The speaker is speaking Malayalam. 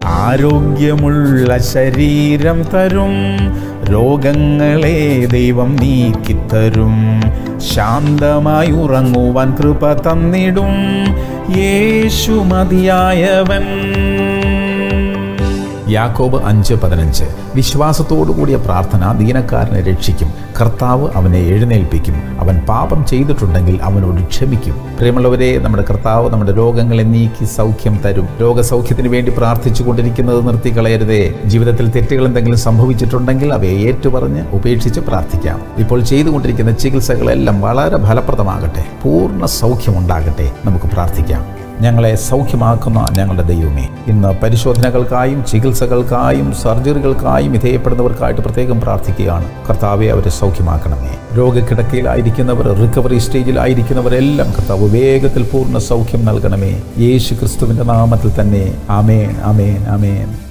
ആരോഗ്യമുള്ള ശരീരം തരും രോഗങ്ങളെ ദൈവം നീക്കിത്തരും ശാന്തമായി ഉറങ്ങുവാൻ കൃപ തന്നിടും യേശു മതിയായവൻ യാക്കോബ് അഞ്ച് പതിനഞ്ച് വിശ്വാസത്തോടു കൂടിയ പ്രാർത്ഥന ദീനക്കാരനെ രക്ഷിക്കും കർത്താവ് അവനെ എഴുന്നേൽപ്പിക്കും അവൻ പാപം ചെയ്തിട്ടുണ്ടെങ്കിൽ അവനോട് ക്ഷമിക്കും പ്രിയമുള്ളവരെ നമ്മുടെ കർത്താവ് നമ്മുടെ രോഗങ്ങളെ നീക്കി സൗഖ്യം തരും രോഗസൗഖ്യത്തിന് വേണ്ടി പ്രാർത്ഥിച്ചു കൊണ്ടിരിക്കുന്നത് നിർത്തിക്കളയരുതേ ജീവിതത്തിൽ തെറ്റുകൾ എന്തെങ്കിലും സംഭവിച്ചിട്ടുണ്ടെങ്കിൽ അവയെ ഏറ്റുപറഞ്ഞ് ഉപേക്ഷിച്ച് പ്രാർത്ഥിക്കാം ഇപ്പോൾ ചെയ്തുകൊണ്ടിരിക്കുന്ന ചികിത്സകളെല്ലാം വളരെ ഫലപ്രദമാകട്ടെ പൂർണ്ണ സൗഖ്യമുണ്ടാകട്ടെ നമുക്ക് പ്രാർത്ഥിക്കാം ഞങ്ങളെ സൗഖ്യമാക്കുന്ന ഞങ്ങളുടെ ദൈവമേ ഇന്ന് പരിശോധനകൾക്കായും ചികിത്സകൾക്കായും സർജറികൾക്കായും വിധേയപ്പെടുന്നവർക്കായിട്ട് പ്രത്യേകം പ്രാർത്ഥിക്കുകയാണ് കർത്താവെ അവരെ സൗഖ്യമാക്കണമേ രോഗക്കിടക്കയിലായിരിക്കുന്നവർ റിക്കവറി സ്റ്റേജിലായിരിക്കുന്നവരെല്ലാം കർത്താവ് വേഗത്തിൽ പൂർണ്ണ സൗഖ്യം നൽകണമേ യേശു ക്രിസ്തുവിൻ്റെ നാമത്തിൽ തന്നെ അമേൻ അമേൻ അമേൻ